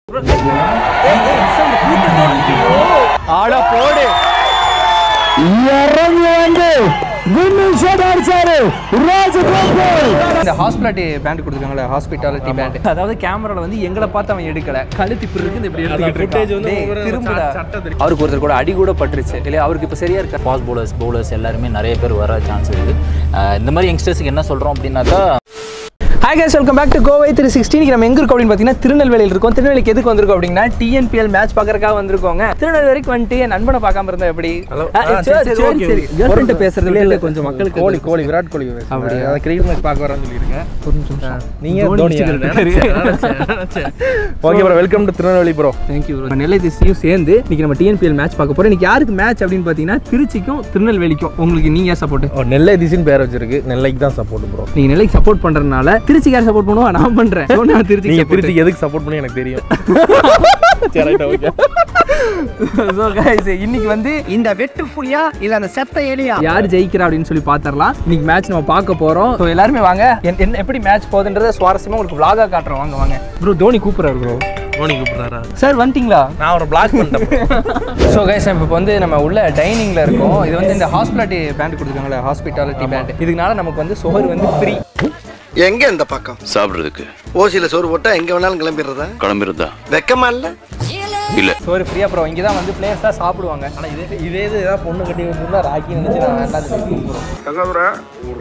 ஆட போடு இறங்கி வந்து வின்னிங் ஷாட் அடிச்சாரு ராஜகோபால் இந்த ஹாஸ்பிட்டாலிட்டி பேண்ட் கொடுத்துருக்காங்களே ஹாஸ்பிட்டாலிட்டி பேண்ட் அதாவது கேமரால வந்து எங்களை பார்த்து அவன் எடுக்கல கழுத்து இப்படி இருக்கு இப்படி எடுத்துக்கிட்டு இருக்கான். டேய், திரும்புடா அவருக்கு ஒருத்தர் கூட அடி கூட பட்டுருச்சு இல்லையா அவருக்கு இப்போ சரியா இருக்கா ஃபாஸ்ட் பவுலர்ஸ் பவுலர்ஸ் எல்லாருமே நிறைய பேர் வர சான்ஸ் இருக்குது அஹ் இந்த மாதிரி யங்ஸ்டர்ஸுக்கு என்ன சொல்கிறோம் அப்படின்னாக்கா hi guys welcome back to Kovai three sixteen நம்ம எங்க இருக்கோம் அப்படின்னு பார்த்தீங்கன்னா திருநெல்வேலியில் இருக்கோம் திருநெல்வேலிக்கு எதுக்கு வந்திருக்கோம் அப்படின்னா டிஎன்பிஎல் மேட்ச் பார்க்கறதுக்காக வந்திருக்கோங்க திருநெல்வேலிக்கு வந்துட்டு என் நண்பனை பார்க்காம இருந்தா எப்படி ஆ, சரி, சரி, சரி. girlfriend பேசுறது விட கொஞ்சம் மக்களுக்கு கோலி கோலி விராட் கோலி அப்படியா? அப்படியே கிரிக்கெட் மேட்ச் பார்க்க வரேன்னு சொல்லியிருக்கேன் ஒரு நிமிஷம் நீங்க தோனி தோனியா? வச்சுக்கிட்டு okay bro welcome to Tirunelveli bro thank you bro Nellai திசையும் சேர்ந்து இன்னைக்கு நம்ம டிஎன்பிஎல் மேட்ச் பார்க்க போறோம் இன்னைக்கு யாருக்கு மேட்ச் அப்படின்னு பார்த்தீங்கன்னா திருச்சிக்கும் திருநெல்வேலிக்கும் உங்களுக்கு நீங்க சப்போர்ட் ஓ நெல்லை திசின்னு பேர் வச்சிருக்கு நெல்லைக்கு தான் சப்போர்ட் ப்ரோ நீங்க நெல்லைக்கு சப்போர்ட் பண்றதுனால திருச்சிக்கு யார் சப்போர்ட் பண்ணுவா நான் பண்றேன் So, நான் திருச்சி நீங்க திருச்சிக்கு எதுக்கு சப்போர்ட் பண்ணி எனக்கு தெரியும் சரி ரைட் ஓகே ஸோ கைஸ் இன்னைக்கு வந்து இந்த வெட்டு புலியா இல்ல அந்த செத்த எலியா யார் ஜெயிக்கிறா அப்படின்னு சொல்லி பார்த்துடலாம் இன்னைக்கு மேட்ச் நம்ம பார்க்க போறோம் ஸோ எல்லாருமே வாங்க என்- என்ன எப்படி மேட்ச் போகுதுன்றத சுவாரஸ்யமா உங்களுக்கு vlog-ஆ காட்டுறோம் வாங்க வாங்க ப்ரோ தோனி கூப்பிடுறாரு ப்ரோ தோனி கூப்பிடுறாரா சார் வந்துட்டீங்களா நான் அவரை பிளாக் பண்ணிட்டேன் ஸோ கைஸ் இப்போ வந்து நம்ம உள்ள டைனிங்ல இருக்கோம் இது வந்து இந்த ஹாஸ்பிட்டாலிட்டி பேண்ட் கொடுத்துருக்காங்களே ஹாஸ்பிட்டாலிட்டி பேண்ட் இதுக்குனால நமக்கு வந்து சோறு வந்து ஃப்ரீ எங்க இந்த பக்கம் சாப்பிட்றதுக்கு ஓசியில சோறு போட்டா எங்க வேணாலும் கிளம்பிடுறதா கிளம்பிருந்தா வெக்கமா இல்ல இல்ல சோறு ஃப்ரீ அப்புறம் இங்கே தான் வந்து பிளேயர்ஸாக சாப்பிடுவாங்க ஆனா இதே இதே இது ஏதாவது பொண்ணு கட்டி வச்சிருந்தா ராக்கி நினைச்சு நான் வேண்டாம் கூப்பிடுறோம்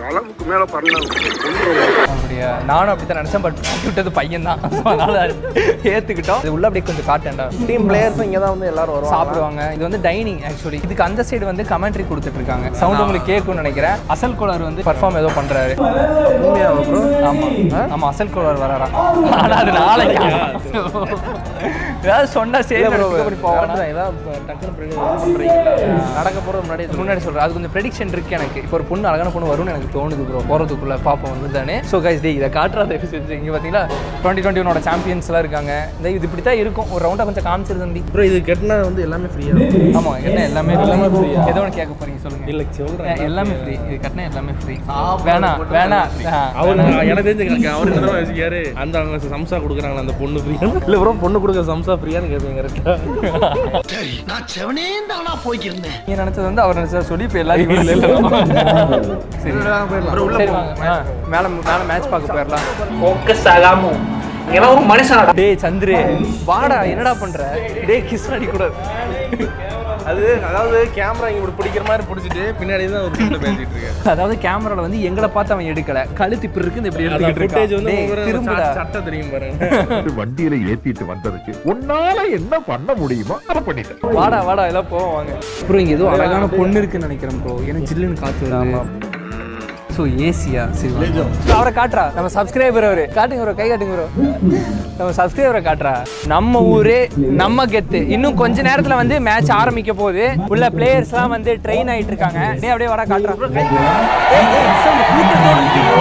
அப்படியா நானும் அப்படி தான் நினச்சேன் பட் விட்டது பையன் தான் அதனால ஏற்றுக்கிட்டோம் இது உள்ள அப்படியே கொஞ்சம் காட்டேன்டா டீம் பிளேயர்ஸும் இங்கே தான் வந்து எல்லாரும் வருவாங்க சாப்பிடுவாங்க இது வந்து டைனிங் ஆக்சுவலி இதுக்கு அந்த சைடு வந்து கமெண்ட்ரி கொடுத்துட்டு இருக்காங்க சவுண்ட் உங்களுக்கு கேட்கும்னு நினைக்கிறேன் அசல் கோளார் வந்து பர்ஃபார்ம் ஏதோ பண்றாரு ப்ரோ ஆமா ஆமா அசல் கோளார் வராராம் ஆனா அது நாளைக்கு ஏதாவது சொன்னா சரி அப்படி போவானா ஏதாவது டக்குனு predict பண்றீங்களா நடக்க போறது முன்னாடி முன்னாடி சொல்றேன் அது கொஞ்சம் ப்ரெடிக்ஷன் இருக்கு எனக்கு இப்போ ஒரு பொண்ணு அழகான பொண்ணு வரும்னு எனக்கு தோணுது ப்ரோ போறதுக்குள்ள பாப்போம் வந்து தானே ஸோ கைஸ் டே இதை காட்டுறாத செஞ்சு இங்க பாத்தீங்களா டுவெண்ட்டி டுவெண்ட்டி ஒனோட சாம்பியன்ஸ்லாம் இருக்காங்க இந்த இது இப்படி தான் இருக்கும் ஒரு ரவுண்டா கொஞ்சம் காமிச்சிரு தம்பி ப்ரோ இது கெட்டினா வந்து எல்லாமே ஃப்ரீயா ஆமா என்ன எல்லாமே எல்லாமே ஃப்ரீ ஏதோ ஒன்று கேட்க போறீங்க சொல்லுங்க இல்ல சொல்றேன் அஹ் எல்லாமே ஃப்ரீ இது கட்டினா எல்லாமே ஃப்ரீ வேணாம் வேணாம் ஆஹ் அவர் எனக்கு தெரிஞ்சு அவர் என்ன தெரியுமா யோசிக்காரு அந்த அவங்க சம்சா கொடுக்குறாங்களா அந்த பொண்ணு ஃப்ரீயா இல்ல ப்ரோ பொண்ணு கொடுக்குற சம்சா ஃப்ரீயான்னு கேட்பீங்க கரெக்டா சரி நான் செவனே தானா போய்க்கிருந்தேன் நீங்க நினைச்சது வந்து அவர் நினைச்சத சொல்லி இப்போ எல்லாரும் சரி சரி வாங்க ஆ, மேல மேல மேட்ச் பார்க்க போயிடலாம் ஃபோக்கஸ் ஆகாம ஒரு மனுஷன் டேய் சந்திரு வாடா என்னடா பண்ற டேய் கிஸ் அடி கூடாது அது அதாவது கேமரா இங்க இப்படி பிடிக்கிற மாதிரி பிடிச்சிட்டு பின்னாடி தான் ஒரு பொண்ணு பேசிட்டு இருக்கேன் அதாவது கேமரால வந்து எங்களை பார்த்து அவன் எடுக்கல கழுத்து இப்படி இருக்கு இந்த இப்படி எடுத்துக்கிட்டு ஃபுட்டேஜ் இருக்கான் வந்து டேய், ஒவ்வொரு திரும்புடா சட்ட- சட்டை தெரியும் பாருங்க வண்டியில ஏத்திட்டு வந்ததுக்கு உன்னால என்ன பண்ண முடியுமோ அதை பண்ணிட்டேன் வாடா வாடா எல்லாம் போவோம் வாங்க ப்ரோ இங்க ஏதோ அழகான பொண்ணு இருக்குன்னு நினைக்கிறேன் ப்ரோ ஏன்னா ஜில்லுன்னு காத்து வருது ஸோ ஏசியா சரி வாங்க. அவரை காட்டுறா நம்ம சப்ஸ்கிரைபர் அவரு காட்டுங்க ப்ரோ கை காட்டுங்க ப்ரோ நம்ம சப்ஸ்கிரைபரை காட்டுறா நம்ம ஊரு நம்ம கெத்து இன்னும் கொஞ்ச நேரத்துல வந்து மேட்ச் ஆரம்பிக்க போகுது உள்ள பிளேயர்ஸ்லாம் வந்து ட்ரெயின் ஆயிட்டு இருக்காங்க டேய் அப்படியே வர காட்டுறா ஏய், ஏய், sound கூட்டத்தோட ஐயோ.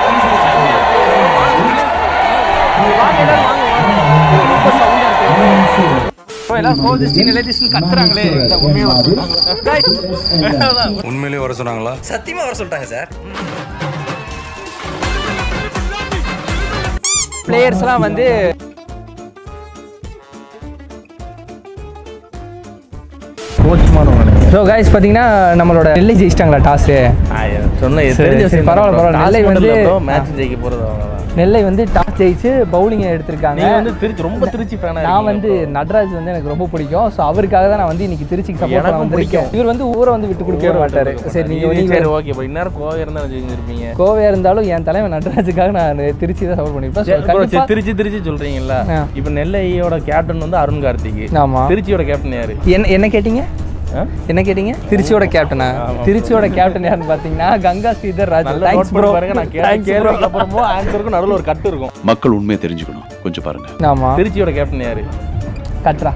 வாங்க எல்லாரும் வாங்க வாங்க ரொம்ப சவுண்டா இருக்கு bro, எல்லாரும் கோதிஸ்டி நிலைதிஸ்டின்னு கத்துறாங்களே உண்மையா உண்மையிலேயே வர சொன்னாங்களா பிளேயர்ஸ்லாம் வந்து ஸோ கைஸ் பார்த்தீங்கன்னா நம்மளோட நெல்லை ஜெயிச்சிட்டாங்களா டாஸு சொன்ன சரி, தெரிஞ்ச சரி, பரவாயில்ல, பரவாயில்ல. நெல்லை வந்து- மேட்ச் ஜெயிக்க போறது அவங்க தான் நெல்லை வந்து டாஸ் ஜெயிச்சு பவுலிங்கை எடுத்திருக்காங்க நீங்க வந்து திருச்சி ரொம்ப திருச்சி ஃபேனா நான் வந்து நட்ராஜ் வந்து எனக்கு ரொம்ப பிடிக்கும் ஸோ அவருக்காக தான் நான் வந்து இன்னைக்கு திருச்சிக்கு சப்போர்ட் பண்ண எனக்கும் வந்திருக்கேன் இவர் வந்து ஊரை வந்து விட்டு கொடுக்கவே மாட்டாரு சரி நீங்க சரி நீங்க ஓகே இப்போ இந்நேரம் கோவை இருந்தா செஞ்சிருப்பீங்க கோவையா இருந்தாலும் என் தலைவன் நட்ராஜுக்காக நான் திருச்சி தான் சப்போர்ட் பண்ணிருப்பேன் So, சரி, bro, கண்டிப்பா- சரி, திருச்சி திருச்சி சொல்றீங்கல்ல ஆ. இப்போ நெல்லையோட கேப்டன் வந்து அருண் கார்த்திக் ஆமா திருச்சியோட கேப்டன் யாரு என்ன என்ன கேட்டீங்க ஆ? என்ன கேட்டீங்க திருச்சியோட கேப்டனா திருச்சியோட கேப்டன் யாருன்னு பாத்தீங்கன்னா கங்கா ஸ்ரீதர் ராஜ் நல்ல தேங்க்ஸ் நோட் ப்ரோ பண்ணி பாருங்க நான் கேட்ட கேள்விக்கு அப்புறமும் ஆன்சருக்கும் நடுவுல ஒரு கட்டு இருக்கும் மக்கள் உண்மையை தெரிஞ்சுக்கணும் கொஞ்சம் பாருங்க ஆமா திருச்சியோட கேப்டன் யாரு கட்ரா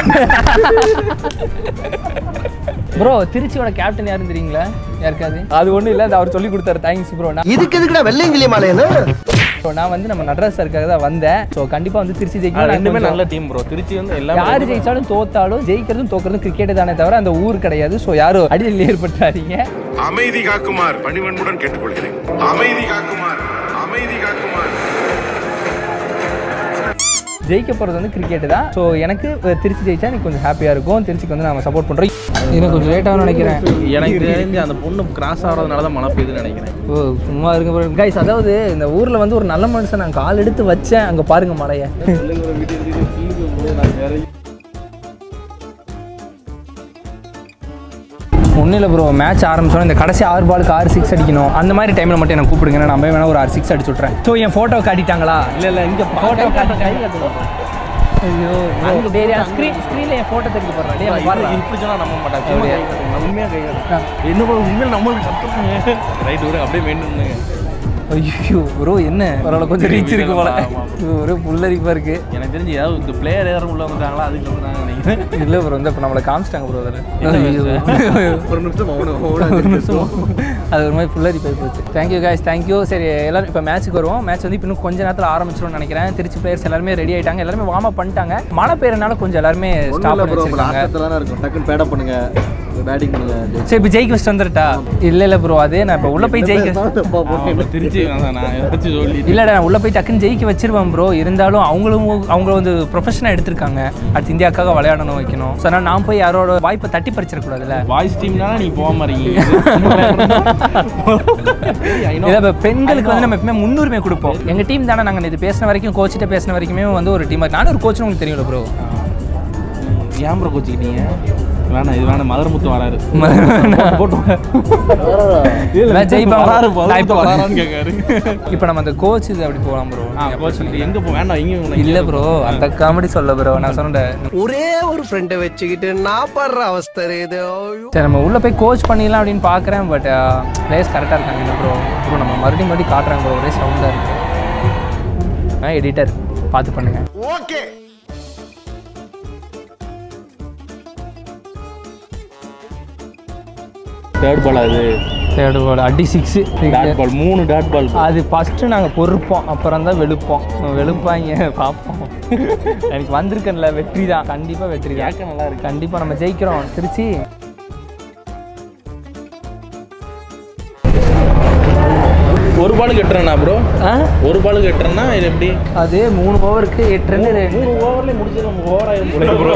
ப்ரோ திருச்சியோட கேப்டன் யாருன்னு தெரியுங்களா யாருக்காது அது ஒண்ணும் இல்ல அது அவர் சொல்லி கொடுத்தாரு தேங்க்ஸ் ப்ரோ நான் இதுக்கு எதுக்குடா வெள்ளையங்கிலி மாலையனு bro, நான் வந்து நம்ம நடராஜ் சாருக்காக தான் வந்தேன் ஸோ கண்டிப்பா வந்து திருச்சி ஆ, ஜெயிக்கணும் ரெண்டுமே நான் நல்ல டீம் ப்ரோ திருச்சி வந்து எல்லாமே யாரு ஜெயிச்சாலும் தோத்தாலும் ஜெயிக்கிறதும் தோக்கிறதும் கிரிக்கெட் தானே தவிர அந்த ஊர் கிடையாது ஸோ யாரும் அடியில் ஏற்பட்டாதீங்க அமைதி காக்குமார் பணிவன்புடன் கேட்டுக்கொள்கிறேன் அமைதி காக்குமார் அமைதி காக்குமார் ஜெயிக்க போகிறது வந்து கிரிக்கெட் தான் ஸோ எனக்கு அஹ், திருச்சி ஜெயிச்சா எனக்கு கொஞ்சம் ஹாப்பியாக இருக்கும் திருச்சிக்கு வந்து நம்ம சப்போர்ட் பண்ணுறோம் எனக்கு கொஞ்சம் லேட்டாக நினைக்கிறேன் எனக்கு தெரிஞ்சு அந்த பொண்ணு கிராஸ் ஆகிறதுனால தான் மழை பெய்யுதுன்னு நினைக்கிறேன் ஓ சும்மா இருக்க கைஸ் அதாவது இந்த ஊரில் வந்து ஒரு நல்ல மனுஷன் நான் கால் எடுத்து வச்சேன் அங்கே பாருங்க மலையை ஒன்றும் இல்லை ப்ரோ மேட்ச் ஆரம்பிச்சோம் இந்த கடைசி ஆறு பாலுக்கு ஆறு சிக்ஸ் அடிக்கணும் அந்த மாதிரி டைமில் மட்டும் எனக்கு கூப்பிடுங்க நான் போய் வேணா ஒரு ஆறு சிக்ஸ் அடிச்சு விட்றேன் ஸோ என் ஃபோட்டோ காட்டிட்டாங்களா இல்லை இல்லை இங்கே ஃபோட்டோ காட்டிட்டாங்க ஐயோ அங்கே டேரியா ஸ்க்ரீன் ஸ்க்ரீனில் என் ஃபோட்டோ தெரிஞ்சு போடுறேன் டே அங்க பாருடா. இப்படி சொன்னா நம்ப மாட்டாங்க உண்மையாக கை என்ன உண்மையில் நம்மளுக்கு கற்றுறாங்க ரைட் ஒரு அப்படியே மெயின்டைன் ஐயோ ப்ரோ என்ன பரவாயில்ல கொஞ்சம் ரீச் இருக்கு போல இது ஒரு புல்லரிப்பா இருக்கு எனக்கு தெரிஞ்சு ஏதாவது இந்த பிளேயர் யாரும் உள்ள வந்துட்டாங்களா அதுக்கு வந்து நான் நினைக்கிறேன் இல்லை ப்ரோ வந்து இப்போ நம்மளை காமிச்சிட்டாங்க ப்ரோ அதில் ஒரு நிமிஷம் ஒரு நிமிஷம் அது ஒரு மாதிரி புல்லரி போய் போச்சு தேங்க்யூ guys தேங்க்யூ சரி எல்லாரும் இப்போ மேட்ச்சுக்கு வருவோம் மேட்ச் வந்து இப்போ இன்னும் கொஞ்ச நேரத்தில் ஆரம்பிச்சிடும்னு நினைக்கிறேன் திருச்சி பிளேயர்ஸ் எல்லாருமே ரெடி ஆயிட்டாங்க எல்லாருமே வார்ம் அப் பண்ணிட்டாங்க மழை பெய்யறனால கொஞ்சம் எல்லாருமே ஸ்டாப் பண்ணி வச்சிருக்காங்க இருக்கும் டக்குன்னு பேடப் பண்ணுங்க பேட்டிங் பண்ணுங்க சரி இப்போ ஜெயிக்க வச்சுட்டு வந்துட்டா இல்லை இல்லை ப்ரோ அதே நான் இப்போ உள்ளே போய் ஜெயிக்க திருச்சி அதான் நான் ஏதாச்சும் சொல்லி இல்லடா நான் உள்ள போய் டக்குன்னு ஜெயிக்க வச்சிருவேன் ப்ரோ இருந்தாலும் அவங்களும் அவங்க வந்து ப்ரொஃபஷனாக எடுத்திருக்காங்க அடுத்து இந்தியாவுக்காக விளையாடணும் வைக்கணும் ஸோ அதனால் நான் போய் யாரோட வாய்ப்பை தட்டி பறிச்சிடக்கூடாதுல்ல வாய்ஸ் டீம்னால நீ போக மாட்டீங்க இதை இப்போ பெண்களுக்கு வந்து நம்ம எப்பவுமே முன்னுரிமை கொடுப்போம் எங்கள் டீம் தானே நாங்கள் இது பேசின வரைக்கும் கோச்சிட்ட பேசின வரைக்குமே வந்து ஒரு டீம் நானும் ஒரு கோச்சுன்னு உங்களுக்கு தெரியும்ல ப்ரோ ஏன் ப்ரோ கோச்சிக்கிட்டீங்க வேணாம் இது வேணாம் மதுரமுத்து வராரு நான் ஜெயிப்பேன். வராரு நான் இப்போ மதுரமுத்து வராரான்னு கேட்காரு இப்போ நம்ம அந்த கோச் இது அப்படி போகலாம் ப்ரோ ஆ கோச் எங்க போ வேண்டாம் இங்க இல்லை ப்ரோ அந்த காமெடி சொல்ல ப்ரோ நான் சொன்னேன் ஒரே ஒரு ஃப்ரெண்டை வச்சுக்கிட்டு நான் படுற அவஸ்தை இது சரி நம்ம உள்ளே போய் கோச் பண்ணிடலாம் அப்படின்னு பார்க்குறேன் பட் பிளேஸ் கரெக்டாக இருக்காங்க இல்லை ப்ரோ ப்ரோ நம்ம மறுபடியும் மறுபடியும் காட்டுறாங்க ப்ரோ ஒரே சவுண்டாக இருக்குது ஆ எடிட்டர் பார்த்து பண்ணுங்க ஓகே தேர்ட் பால் அது தேர்டு பால் அடி சிக்ஸு டாட் பால் மூணு டாட் பால் அது ஃபஸ்ட்டு நாங்கள் பொறுப்போம் அப்புறம் தான் வெளுப்போம் வெளுப்பாங்க பார்ப்போம் எனக்கு வந்திருக்கேன்ல வெற்றி தான் கண்டிப்பாக வெற்றி தான் கேட்க நல்லா இருக்கு கண்டிப்பாக நம்ம ஜெயிக்கிறோம் திருச்சி ஒரு பாலுக்கு எட்டுறேண்ணா ப்ரோ ஆ ஒரு பாலுக்கு எட்டுறேன்னா இது எப்படி அது மூணு ஓவருக்கு எட்டு ரன் மூணு ஓவர்லேயே முடிச்சு நம்ம ஓவர் ஆயிரும் ப்ரோ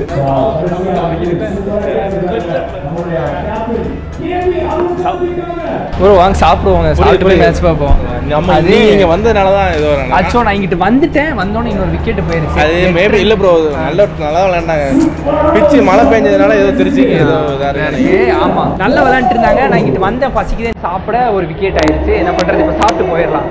ப்ரோ வாங்க சாப்பிடுவோங்க சாப்பிட்டு போய் மேட்ச் பார்ப்போம் நம்ம அது நீங்க இங்க வந்ததுனால தான் இது வரேன் அச்சோ நான் இங்கிட்டு வந்துட்டேன் வந்தோன்னே இன்னொரு விக்கெட் போயிருச்சு அது மேபி இல்ல ப்ரோ நல்ல நல்லா விளையாண்டாங்க பிச்சு மழை பெஞ்சதுனால ஏதோ திருச்சிக்கு ஏதோ இதா இருக்கு ஏ ஆமா நல்லா விளையாண்டுட்டு இருந்தாங்க நான் இங்கிட்டு வந்தேன் பசிக்குதே சாப்பிட ஒரு விக்கெட் ஆயிருச்சு என்ன பண்றது இப்ப சாப்பிட்டு போயிடலாம்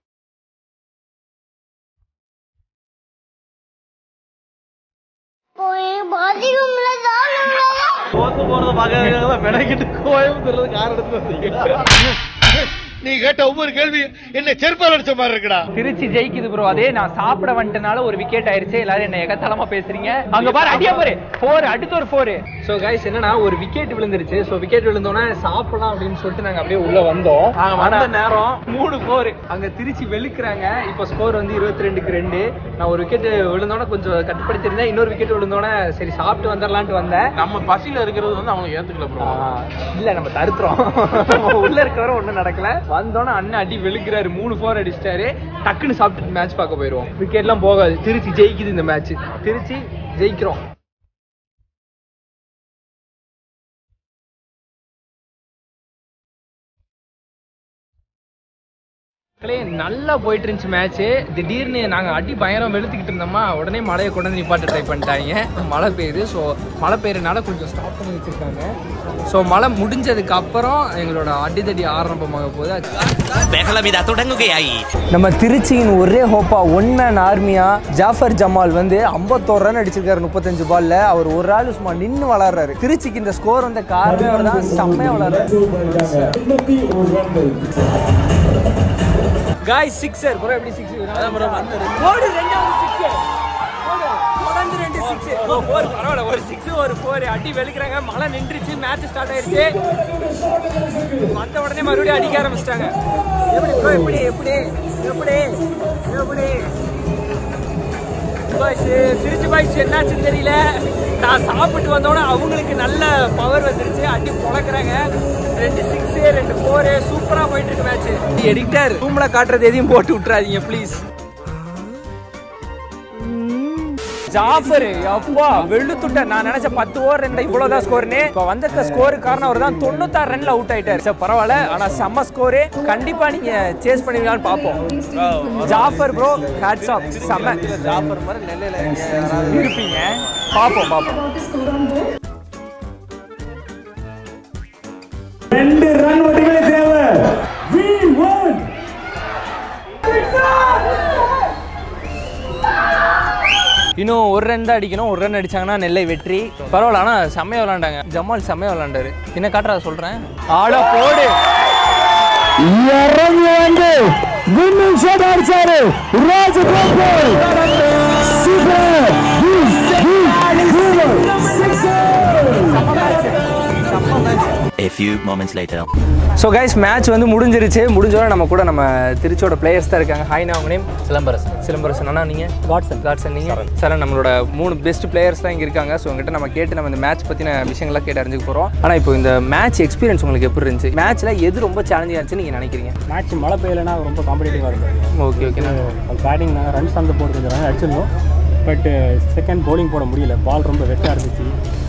தோத்து போறத பாக்க விடைக்கிட்டு கோயம்புத்தூர்ல கார் எடுத்து வந்தீங்க நீ கேட்ட ஒவ்வொரு கேள்வி என்ன செருப்பால் அடிச்ச மாதிரி இருக்குடா திருச்சி ஜெயிக்குது ப்ரோ அதே நான் சாப்பிட வந்துட்டனால ஒரு விக்கெட் ஆயிருச்சு எல்லாரும் என்ன எகத்தலமா பேசுறீங்க அங்க பாரு அடியா பாரு ஃபோர் அடுத்து ஒரு ஃபோர் சோ கைஸ் என்னன்னா ஒரு விக்கெட் விழுந்துருச்சு சோ விக்கெட் விழுந்தோன்னே சாப்பிடலாம் அப்படின்னு சொல்லிட்டு நாங்க அப்படியே உள்ள வந்தோம் நாங்க வந்த ஆனா நேரம் மூணு ஃபோர் அங்க திருச்சி வெளுக்குறாங்க இப்போ ஸ்கோர் வந்து இருபத்தி ரெண்டுக்கு ரெண்டு நான் ஒரு விக்கெட் விழுந்தோன்னே கொஞ்சம் கட்டுப்படுத்திருந்தேன் இன்னொரு விக்கெட் விழுந்தோன்னே சரி சாப்பிட்டு வந்துடலான்ட்டு வந்தேன் நம்ம பசியில இருக்கிறது வந்து அவங்க ஏத்துக்கல ப்ரோ ஆ, இல்ல நம்ம தருத்துறோம் உள்ள இருக்கிறவரை ஒண்ணும் நடக்கல வந்தோன்னே அண்ணன் அடி வெளுக்கிறாரு மூணு ஃபோர் அடிச்சிட்டாரு டக்குன்னு சாப்பிட்டு மேட்ச் பார்க்க போயிருவோம் விக்கெட்லாம் போகாது திருச்சி ஜெயிக்குது இந்த மேட்ச் திருச்சி ஜெயிக்கிறோம் மக்களே நல்லா போயிட்டு இருந்துச்சு மேட்ச்சு திடீர்னு நாங்கள் அடி பயங்கரம் வெளுத்துக்கிட்டு இருந்தோமா உடனே மழையை கொண்டு வந்து நிப்பாட்ட ட்ரை பண்ணிட்டாங்க மழை பெய்யுது ஸோ மழை பெய்யறதுனால கொஞ்சம் ஸ்டாப் பண்ணி வச்சிருக்காங்க ஸோ மழை முடிஞ்சதுக்கு அப்புறம் எங்களோட அடிதடி ஆரம்பமாக போகுது நம்ம திருச்சியின் ஒரே ஹோப்பா ஒன் மேன் ஆர்மியா ஜாஃபர் ஜமால் வந்து ஐம்பத்தோரு ரன் அடிச்சிருக்காரு முப்பத்தஞ்சு பால்ல அவர் ஒரு ஆள் சும்மா நின்று விளாடுறாரு திருச்சிக்கு இந்த ஸ்கோர் வந்த காரணமே அவர் தான் செம்மையா விளாடுறாரு காய் சிக்ஸர் ப்ரோ எப்படி சிக்ஸ் ப்ரோ போடு ரெண்டாவது சிக்ஸ் தொடர்ந்து ரெண்டு சிக்ஸ் ஃபோர் பரவாயில்ல ஒரு சிக்ஸ் ஒரு ஃபோர் அடி வெளுக்கிறாங்க மழை நின்றுச்சு மேட்ச் ஸ்டார்ட் ஆயிருச்சு வந்த உடனே மறுபடியும் அடிக்க ஆரம்பிச்சிட்டாங்க எப்படி ப்ரோ எப்படி எப்படி எப்படி எப்படி பாய்ஸ் திருச்சி பாய்ஸ் என்னாச்சுன்னு தெரியல நான் சாப்பிட்டு வந்தோடனே அவங்களுக்கு நல்ல பவர் வந்துருச்சு அடி பொழக்கிறாங்க ரெண்டு சிக்ஸ் ரெண்டு ஃபோரு சூப்பராக போயிட்டு இருக்கு மேட்ச் எடிட்டர் ரூமில் காட்டுறது எதையும் போட்டு விட்றாதீங்க ப்ளீஸ் ஜாஃபர் அப்பா வெளுத்துட்ட நான் நினைச்ச பத்து ஓவர் ரெண்டு இவ்வளவுதான் ஸ்கோர்னு இப்போ வந்திருக்க ஸ்கோரு காரணம் அவர் தான் தொண்ணூத்தாறு ரன்ல அவுட் ஆயிட்டாரு சரி பரவாயில்ல ஆனா செம்ம ஸ்கோரு கண்டிப்பா நீங்க சேஸ் பண்ணுவீங்களான்னு பார்ப்போம் ஜாஃபர் ப்ரோ ஹேட்ஸ் ஆஃப் செம்ம ஜாப்பர் மாதிரி நெல்லையில் இருப்பீங்க பார்ப்போம் பார்ப்போம் ரெண்டு ரன் மட்டுமே தேவை We won. இன்னும் ஒரு ரன் தான் அடிக்கணும் ஒரு ரன் அடிச்சாங்கன்னா நெல்லை வெற்றி பரவாயில்ல ஆனால் செம்மையாக விளாண்டாங்க ஜமால் செம்மையாக விளாண்டாரு என்ன காட்டுறா சொல்கிறேன் ஆட போடு இறங்கி வந்து வின்னிங் ஷாட் அடிச்சாரு Rajagopal super A few moments later. So guys match வந்து முடிஞ்சிருச்சு முடிஞ்சோட நம்ம கூட நம்ம திருச்சியோட பிளேயர்ஸ் தான் இருக்காங்க ஹாய்னா உங்க நேம் சிலம்பரசன் சிலம்பரசன் அண்ணா நீங்கள் காட்சன் காட்சன் நீங்கள் சார் நம்மளோட மூணு பெஸ்ட் பிளேயர்ஸ் தான் இங்கே இருக்காங்க ஸோ உங்ககிட்ட நம்ம கேட்டு நம்ம இந்த மேட்ச் பற்றின விஷயங்கள்லாம் கேட்டு அறிஞ்சுக்க போகிறோம் ஆனால் இப்போ இந்த மேட்ச் எக்ஸ்பீரியன்ஸ் உங்களுக்கு எப்படி இருந்துச்சு மேட்ச்சில் எது ரொம்ப சேலஞ்சிங்காக இருந்துச்சு நீங்கள் நினைக்கிறீங்க மேட்ச் மழை பெய்யலைன்னா ரொம்ப காம்படிட்டிவாக இருக்கும் ஓகே ஓகே பேட்டிங் நாங்கள் ரன்ஸ் அந்த போட்டு கொஞ்சம் ரன் அடிச்சிருந்தோம் பட் செகண்ட் bowling போட முடியல பால் ரொம்ப வெட்டாக இருந்துச்சு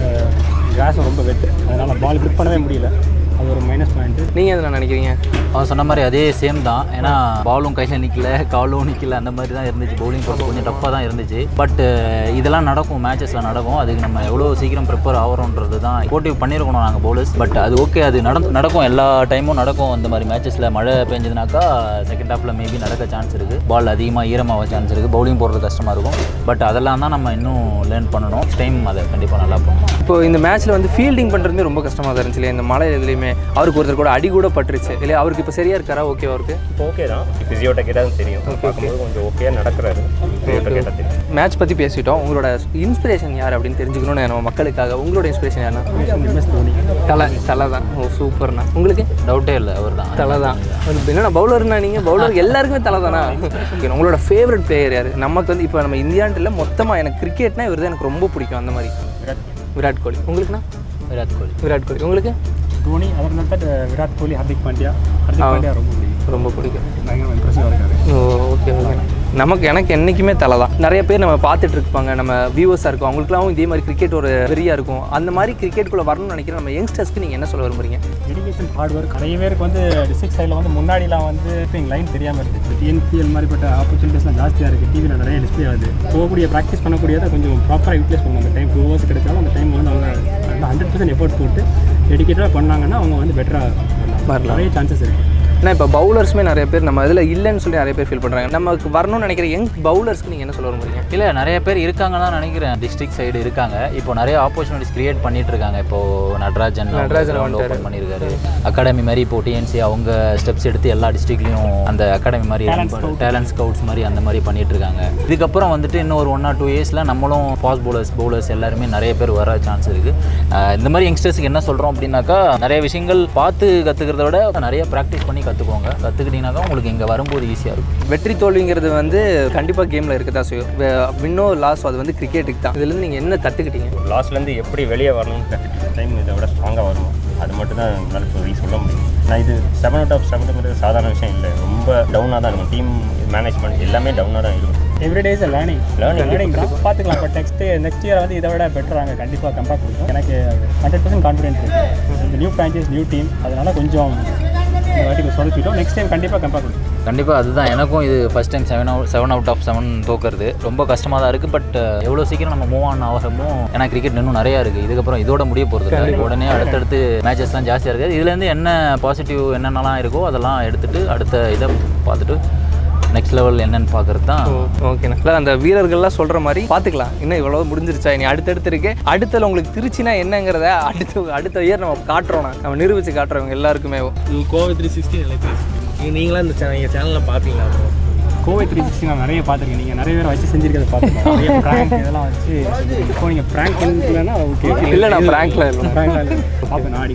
கிராஸும் ரொம்ப வெட்டு அதனால் பால் grip பண்ணவே முடியல அது ஒரு மைனஸ் பாயிண்ட்டு நீங்கள் எதுனா நினைக்கிறீங்க அவன் சொன்ன மாதிரி அதே சேம் தான் ஏன்னா பாலும் கையில் நிற்கல காலும் நிற்கல அந்த மாதிரி தான் இருந்துச்சு பவுலிங் போட்டு கொஞ்சம் டஃப்பாக தான் இருந்துச்சு பட் இதெல்லாம் நடக்கும் மேட்சஸில் நடக்கும் அதுக்கு நம்ம எவ்வளோ சீக்கிரம் ப்ரிப்பேர் ஆகிறோன்றது தான் போட்டிவ் பண்ணியிருக்கணும் நாங்கள் பவுலர்ஸ் பட் அது ஓகே அது நட நடக்கும் எல்லா டைமும் நடக்கும் அந்த மாதிரி மேட்சஸில் மழை பெஞ்சதுனாக்கா செகண்ட் ஹாஃபில் மேபி நடக்க சான்ஸ் இருக்குது பால் அதிகமாக ஈரமாக சான்ஸ் இருக்குது பவுலிங் போடுறது கஷ்டமாக இருக்கும் பட் அதெல்லாம் தான் நம்ம இன்னும் லேர்ன் பண்ணணும் டைம் அதை கண்டிப்பாக நல்லா பண்ணணும் இப்போ இந்த மேட்ச்சில் வந்து ஃபீல்டிங் பண்ணுறது ரொம்ப கஷ்டமாக தான் இருந்துச்சு இல்லையா இந்த மழை இதுலேயுமே அவருக்கு ஒருத்தர் கூட அடி கூட பட்டுருச்சு இல்லையா அவருக்கு இப்போ சரியா இருக்காரா ஓகே அவருக்கு இப்போ ஓகே தான் ஃபிசியோட்ட கேட்டால் தெரியும் பார்க்கும்போது கொஞ்சம் ஓகே நடக்கிறாரு ஃபிசியோட்ட கேட்டால் தெரியும் மேட்ச் பற்றி பேசிட்டோம் உங்களோட இன்ஸ்பிரேஷன் யார் அப்படின்னு தெரிஞ்சுக்கணும்னு நம்ம மக்களுக்காக உங்களோட இன்ஸ்பிரேஷன் யாருன்னா எம்எஸ் தோனி தலை தலை தான் ஓ சூப்பர்ண்ணா உங்களுக்கு டவுட்டே இல்லை அவர் தான் தலை தான் என்னன்னா பவுலர்னா நீங்கள் பவுலர் எல்லாருக்குமே தலை தானா Okay, உங்களோட ஃபேவரட் பிளேயர் யார் நமக்கு வந்து இப்போ நம்ம இந்தியான்ட்டில் மொத்தமாக எனக்கு கிரிக்கெட்னா இவர் தான் எனக்கு ரொம்ப பிடிக்கும் அந்த மாதிரி விராட் கோலி உங்களுக்குண்ணா விராட் கோலி விராட் கோலி உங்களுக்கு தோனி அதர் தட் விராட் கோலி ஹார்திக் பாண்டியா ஹார்திக் ஆ. பாண்டியா ரொம்ப பிடிக்கும் ரொம்ப பிடிக்கும் பயங்கர இம்ப்ரெசிவாக இருக்காரு ஓ ஓகே ஓகே நமக்கு எனக்கு என்றைக்குமே தலை தான் நிறைய பேர் நம்ம பார்த்துட்டு இருப்பாங்க நம்ம வியூவர்ஸாக இருக்கும் அவங்களுக்குலாம் இதே மாதிரி கிரிக்கெட் ஒரு வெறியாக இருக்கும் அந்த மாதிரி கிரிக்கெட்டுக்குள்ளே வரணும்னு நினைக்கிற நம்ம யங்ஸ்டர்ஸ்க்கு நீங்கள் என்ன சொல்ல விரும்புறீங்க டெடிகேஷன் ஹார்ட் ஒர்க் நிறைய பேருக்கு வந்து டிஸ்ட்ரிக்ட் சைடில் வந்து முன்னாடிலாம் வந்து லைன் தெரியாமல் இருந்துச்சு டிஎன்பிஎல் மாதிரிப்பட்ட ஆப்பர்ச்சுனிட்டிஸ்லாம் ஜாஸ்தியாக இருக்குது டிவியில் நிறைய டிஸ்பிளே ஆகுது போகக்கூடிய ப்ராக்டிஸ் பண்ணக்கூடியதை கொஞ்சம் ப்ராப்பராக யூட்டிலைஸ் பண்ணுவாங்க அந்த டைம் டூ ஹவர்ஸ் கிடைச்சாலும் அந்த டைம் வந்து அவங்க ஹண்ட்ரட் பர்சன்ட் எஃபோர்ட் போட்டு டெடிக்கேட்டாக பண்ணாங்கன்னா அவங்க வந்து பெட்டராக வரலாம். நிறைய சான்சஸ் இருக்குது ஏன்னா இப்போ பவுலர்ஸுமே நிறைய பேர் நம்ம இதில் இல்லைன்னு சொல்லி நிறைய பேர் ஃபீல் பண்ணுறாங்க நமக்கு வரணும்னு நினைக்கிற யங் பவுலர்ஸ்க்கு நீங்கள் என்ன சொல்ல விரும்புறீங்க இல்லை நிறைய பேர் இருக்காங்க தான் நினைக்கிறேன் டிஸ்ட்ரிக்ட் சைடு இருக்காங்க இப்போ நிறைய ஆப்பர்ச்சுனிட்டிஸ் கிரியேட் பண்ணிட்டு இருக்காங்க இப்போ நடராஜன் நடராஜன் கிரவுண்ட் வந்துட்டாரு. ஓப்பன் பண்ணியிருக்காரு அகாடமி மாதிரி இப்போ டிஎன்சி அவங்க ஸ்டெப்ஸ் எடுத்து எல்லா டிஸ்ட்ரிக்ட்லையும் அந்த அகாடமி மாதிரி டேலண்ட் ஸ்கவுட்ஸ் மாதிரி அந்த மாதிரி பண்ணிட்டு இருக்காங்க இதுக்கப்புறம் வந்துட்டு இன்னும் ஒரு ஒன் ஆர் டூ இயர்ஸில் நம்மளும் ஃபாஸ்ட் bowlers bowlers எல்லாருமே நிறைய பேர் வர சான்ஸ் இருக்குது இந்த மாதிரி யங்ஸ்டர்ஸ்க்கு என்ன சொல்கிறோம் அப்படின்னாக்கா நிறைய விஷயங்கள் பார்த்து கற்றுக்கிறத விட நிறைய ப்ராக்டிஸ் பண்ணி கற்றுக்கோங்க கற்றுக்கிட்டீங்கன்னாக்கா உங்களுக்கு இங்கே வரும்போது ஈஸியாக இருக்கும் வெற்றி தோல்விங்கிறது வந்து கண்டிப்பாக கேமில் இருக்க தான் செய்யும் வின்னோ லாஸ் அது வந்து கிரிக்கெட்டுக்கு தான் இதுலேருந்து நீங்கள் என்ன கற்றுக்கிட்டீங்க லாஸ்ட்லேருந்து எப்படி வெளியே வரணும்னு கற்றுட்டு டைம் இதை விட ஸ்ட்ராங்காக வரும் அது மட்டும் தான் என்னால் சொல்லி சொல்ல முடியும் நான் இது செவன் அவுட் ஆஃப் செவனுங்கிறது சாதாரண விஷயம் இல்லை ரொம்ப டவுனாக தான் இருக்கும் டீம் மேனேஜ்மெண்ட் எல்லாமே டவுனாக தான் இருக்கும் everyday is learning learning learning தான் பார்த்துக்கலாம் பட் நெக்ஸ்ட் நெக்ஸ்ட் இயர் வந்து இதை விட பெட்டராங்க கண்டிப்பாக கம்பேர் கொடுக்கும் எனக்கு ஹண்ட்ரட் பர்சன்ட் கான்ஃபிடென்ட் இருக்குது இந்த நியூ பிரான்ச்சைஸ் நியூ டீம் அதனால கொஞ்சம் இந்த வாட்டி சொதப்பிட்டோம் நெக்ஸ்ட் டைம் கண்டிப்பாக கம்பேர் கொடுக்கும் கண்டிப்பாக அதுதான் எனக்கும் இது first time seven out seven out of seven தோக்கிறது ரொம்ப கஷ்டமாக தான் இருக்குது பட் எவ்வளோ சீக்கிரம் நம்ம மூவ் ஆன் ஆகிறமோ ஏன்னா கிரிக்கெட் இன்னும் நிறையா இருக்குது இதுக்கப்புறம் இதோட முடிய போகிறது இல்லை உடனே அடுத்தடுத்து மேட்சஸ்லாம் ஜாஸ்தியாக இருக்குது இதுலேருந்து என்ன பாசிட்டிவ் என்னென்னலாம் இருக்கோ அதெல்லாம் எடுத்துகிட்டு அடுத்த இதை பார்த்துட்டு நெக்ஸ்ட் லெவல் என்னன்னு பார்க்குறது தான் ஓகேண்ணா இல்லை அந்த வீரர்கள்லாம் சொல்கிற மாதிரி பார்த்துக்கலாம் இன்னும் இவ்வளோ முடிஞ்சிருச்சா இனி அடுத்தடுத்து இருக்கு அடுத்தல உங்களுக்கு திருச்சினா என்னங்கிறத அடுத்த அடுத்த இயர் நம்ம காட்டுறோம் நம்ம நிரூபித்து காட்டுறவங்க எல்லாருக்குமே கோவை த்ரீ சிக்ஸ்டி நீங்களா இந்த சேனல் எங்கள் சேனலில் பார்ப்பீங்களா bro? கோவை த்ரீ சிக்ஸ்டி நான் நிறைய பார்த்துருக்கேன் நீங்கள் நிறைய பேர் வச்சு செஞ்சிருக்கிறத பார்த்துருக்கேன் நிறைய ப்ராங்க் இதெல்லாம் வச்சு இப்போ நீங்கள் ப்ராங்க் இல்லைன்னா ஓகே இல்லை நான் ப்ராங்க்ல இல்லை ப்ராங்க்ல பார்ப்பேன் நான் அடிக்கடி பார்ப்பேன்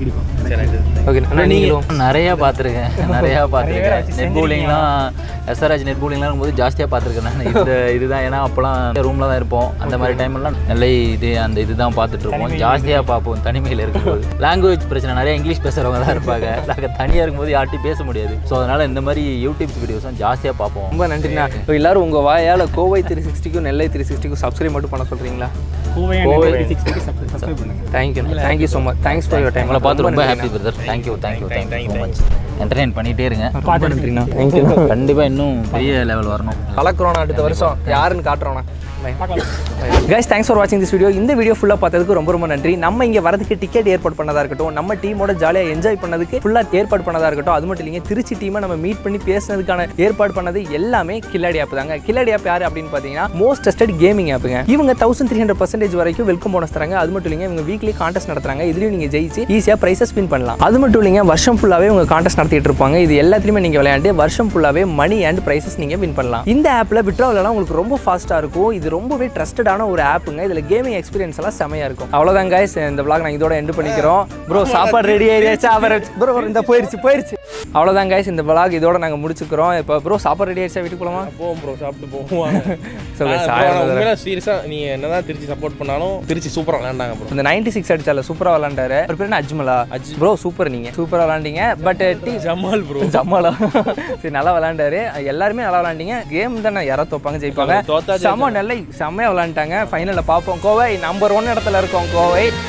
ஓகே அண்ணா நீங்களும் நிறைய பார்த்துருக்கேன் நிறையா பார்த்துருக்கேன் நெட் பவுலிங்லாம் எஸ்ஆர்ஹெச் நெட் பவுலிங்லாம் போது ஜாஸ்தியாக பார்த்துருக்கேன் நான் இந்த இதுதான் ஏன்னா அப்போலாம் ரூமில் தான் இருப்போம் அந்த மாதிரி டைம்லாம் நல்ல இது அந்த இதுதான் பார்த்துட்டு இருப்போம் ஜாஸ்தியாக பார்ப்போம் தனிமையில் இருக்கும்போது லாங்குவேஜ் பிரச்சனை நிறைய இங்கிலீஷ் பேசுகிறவங்க தான் இருப்பாங்க நாங்கள் தனியாக இருக்கும்போது யார்ட்டையும் பேச முடியாது ஸோ அதனால் இந்த மாதிரி யூடியூப்ஸ் வீடியோஸும் ஜாஸ்தியாக பார்ப்போம் ரொம்ப நன்றிண்ணா இப்போ எல்லாரும் உங்கள் வாயால் கோவை த்ரீ சிக்ஸ்டிக்கும் நெல்லை த்ரீ சிக்ஸ்டிக்கும் சப்ஸ்கிரைப் மட்டும் பண்ண சொல்கிறீங்களா Kovai thank you thank you so much thanks for your time உங்களை பார்த்து ரொம்ப happy brother thank you thank you thank you so much entertain பண்ணிகிட்டே இருங்க ரொம்ப நன்றிண்ணா தேங்க்யூ கண்டிப்பாக இன்னும் பெரிய லெவல் வரணும் கலக்குறோம் அடுத்த வருஷம் யாருன்னு காட்டுறோண்ணா கைஸ் தேங்க்ஸ் ஃபார் வாட்சிங் திஸ் வீடியோ இந்த வீடியோ ஃபுல்லாக பார்த்ததுக்கு ரொம்ப ரொம்ப நன்றி நம்ம இங்கே வரதுக்கு டிக்கெட் ஏற்பாடு பண்ணதா இருக்கட்டும் நம்ம டீமோட ஜாலியாக என்ஜாய் பண்ணதுக்கு ஃபுல்லாக ஏற்பாடு பண்ணதா இருக்கட்டும் அது மட்டும் இல்லைங்க திருச்சி டீமை நம்ம மீட் பண்ணி பேசுனதுக்கான ஏற்பாடு பண்ணது எல்லாமே கில்லாடி ஆப் தாங்க கில்லாடி ஆப் யார் அப்படின்னு பார்த்தீங்கன்னா மோஸ்ட் டெஸ்டட் கேமிங் ஆப்புங்க இவங்க தௌசண்ட் த்ரீ ஹண்ட்ரட் பர்சன்டேஜ் வரைக்கும் வெல்கம் போனஸ் தராங்க அது மட்டும் இல்லைங்க இவங்க வீக்லி கான்டெஸ்ட் நடத்துறாங்க இதுலையும் நீங்கள் ஜெயிச்சு ஈஸியாக ப்ரைஸஸ் வின் பண்ணலாம் அது மட்டும் இல்லைங்க வருஷம் ஃபுல்லாகவே உங்க கான்டெஸ்ட் நடத்திட்டு இருப்பாங்க இது எல்லாத்துலையுமே நீங்கள் விளையாண்டு வருஷம் ஃபுல்லாகவே மணி அண்ட் ப்ரைஸஸ் நீங்கள் வின் பண்ணலாம் இந்த ஆப்பில் விட்ராவலாம் உங்களுக்கு ரொம்ப ஃபாஸ்ட்டாக இருக்கும் இது ரொம்பவே ட்ரஸ்டடான ஒரு ஆப்புங்க இதில் கேமிங் எக்ஸ்பீரியன்ஸ் எல்லாம் செமையாக இருக்கும் அவ்வளோதான் guys இந்த vlog நான் இதோட எண்ட் பண்ணிக்கிறோம் ப்ரோ சாப்பாடு ரெடி ஆயிடுச்சா ப்ரோ இந்த போயிருச்சு போயிருச்சு அவ்வளோதான் guys இந்த vlog இதோட நாங்கள் முடிச்சுக்கிறோம் இப்போ ப்ரோ சாப்பாடு ரெடி ஆயிடுச்சா வீட்டுக்கு போலாமா போவோம் ப்ரோ சாப்பிட்டு போவோம் So guys, நான் ஆயிரம் bro, தடவை. உண்மையில சீரியஸாக நீ என்னதான் திருச்சி சப்போர்ட் பண்ணாலும் திருச்சி சூப்பராக விளையாண்டாங்க ப்ரோ இந்த நைன்டி சிக்ஸ் அடிச்சால சூப்பராக விளாண்டாரு அவர் பேர் என்ன அஜ்மலா ப்ரோ சூப்பர் நீங்கள் சூப்பராக விளாண்டீங்க பட் டீ ஜமால் ப்ரோ ஜமாலா சரி நல்லா விளாண்டாரு எல்லாருமே நல்லா விளாண்டீங்க கேம் தானே யாரோ தோப்பாங்க ஜெயிப்பாங்க தோத்தா செம்ம நெல்லை செம்மையாக விளாண்டாங்க ஃபைனலில் பார்ப்போம் கோவை நம்பர் ஒன் இடத்துல இருக்கோம் கோவை